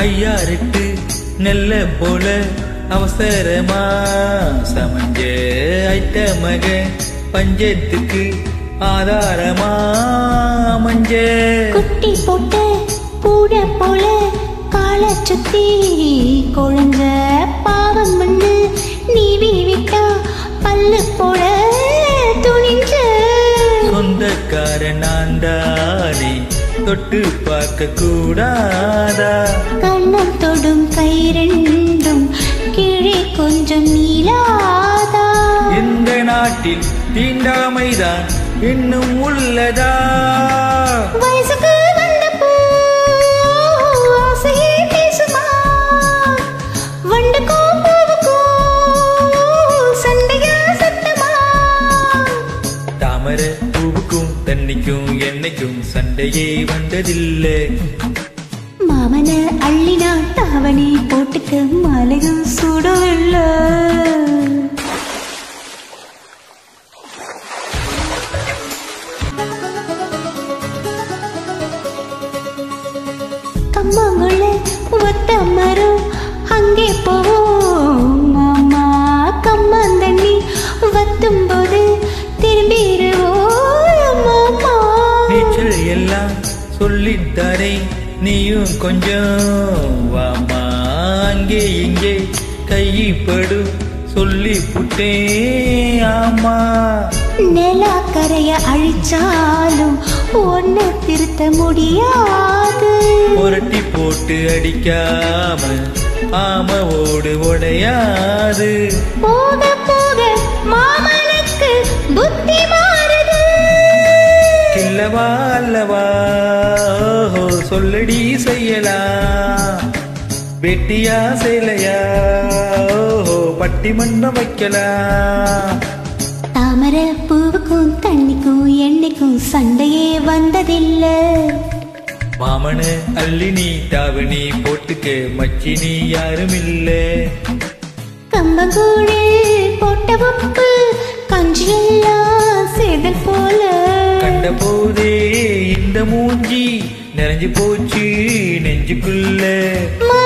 ஐயாரெட்டு நெல்ல போல அவசரமா சமஞ்ச ஐட்ட மக பஞ்சத்துக்கு ஆதாரமா மஞ்ச குட்டி போட்ட கூட போல கால சுத்தி கொழுந்த பாவம் மண்ணு நீவி விட்டா பல்லு போட துணிஞ்ச சொந்தக்காரன் நான் தானே தொட்டு பார்க்க கூடாதா கண்ணம் தொடும் கை ரெண்டும் கீழே கொஞ்சம் நீளாதா இந்த நாட்டில் தீண்டாமைதான் இன்னும் உள்ளதா வயசுக்கு வந்த பூ ஆசையே பேசுமா வண்டுக்கும் பூவுக்கும் சண்டையா சத்தமா தாமரை பூவுக்கும் தண்ணிக்கும் எண்ணெய்க்கும் சண்டையே வந்ததில்லை மாமன அள்ளினா தாவணி போட்டுக்க மலையும் சுடவில்லை கம்மாங்குள்ள ஒத்த மரம் அங்கே போவோம் மாமா கம்மாந்தண்ணி வத்தும் போது திரும்பிடுவோம் மாமா நீச்சல் எல்லாம் சொல்லித்தாரே நீயும் கொஞ்சம் வாமா அங்கே இங்கே கைப்படு சொல்லி புட்டேன் ஆமா நிலக்கரைய அழிச்சாலும் ஒன்ன திருத்த முடியாது புரட்டி போட்டு அடிக்காம ஆம ஓடு உடையாது போக போக மாமனுக்கு புத்தி மாறுது கில்லவா அல்லவா ஓஹோ, சொல்லடி செய்யலாம் வெட்டியா சேலையா ஓஹோ, பட்டிமன்றம் வைக்கலாம் தாமரை பூவுக்கும் தண்ணிக்கும் எண்ணெய்க்கும் சண்டையே வந்ததில்லை மாமனு அள்ளி நீ தாவணி போட்டுக்க மச்சினி யாரும் இல்லை கம்பங்கூழில் போட்ட உப்பு கஞ்சியெல்லாம் சேதல் போல கண்ட போதே இந்த மூஞ்சி நிறைஞ்சு போச்சு நெஞ்சுக்குள்ள மா